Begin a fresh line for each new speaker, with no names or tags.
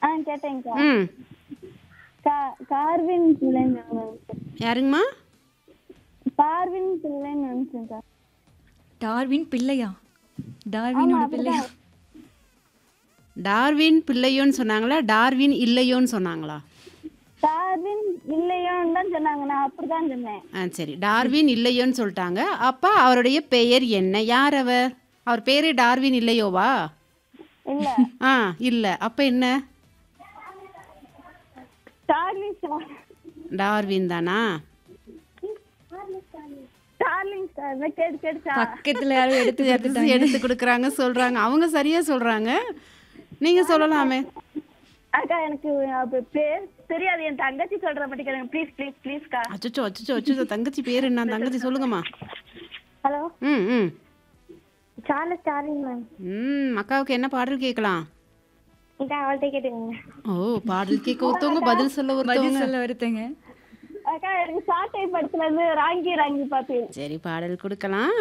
ஆ கேட்டேங்க்கா
ம்
கா- கார்வின் பிள்ளைன்னு நினைச்சேன்
யாருங்கம்மா
பார்வின் பிள்ளைன்னு நினைச்சேன்க்கா
டார்வின் பிள்ளையா டார்வினோட பிள்ளையா
டார்வின் பிள்ளையோன்னு சொன்னாங்களா டார்வின் இல்லையோன்னு சொன்னாங்களா
டார்வின் இல்லையோன்னு தான் சொன்னாங்க நான் அப்படிதான் சொன்னேன்
ஆ சரி டார்வின் இல்லையோன்னு சொல்லிட்டாங்க அப்பா அவருடைய பெயர் என்ன யார் அவர் அவர் பேரே டார்வின் இல்லையோவா
இல்ல
ஆ இல்லை அப்போ என்ன
டார்லிங் ஸ்டார்
டார்வின் தானா
டார்லிங் ஸ்டார் கேட்டு கேட்டுச்சா
பக்கத்துல யாரும் எடுத்து
எடுத்து எடுத்து கொடுக்குறாங்க சொல்கிறாங்க அவங்க சரியாக சொல்கிறாங்க நீங்கள் சொல்லலாமே
அக்கா எனக்கு அப்ப பேர் தெரியாது என் தங்கச்சி சொல்ற மட்டும் கேளுங்க ப்ளீஸ் ப்ளீஸ் ப்ளீஸ்க்கா
அச்சோ அச்சோ அச்சோ தங்கச்சி பேர் என்ன தங்கச்சி சொல்லுங்கம்மா
ஹலோ
ம் ம்
சார்லஸ் டார்லிங் மேம்
ம் அக்காவுக்கு என்ன பாடல் கேட்கலாம்
இதான் அவள்கிட்ட கேட்டுக்கோங்க
ஓ பாடல் கேட்க ஒருத்தவங்க பதில் சொல்ல
பதில்
ஒருத்தவங்க
சொல்ல வருத்தங்க
அக்கா எனக்கு ஷார்ட் டைம் படத்துல இருந்து ராங்கி ராங்கி பாத்து
சரி பாடல் கொடுக்கலாம்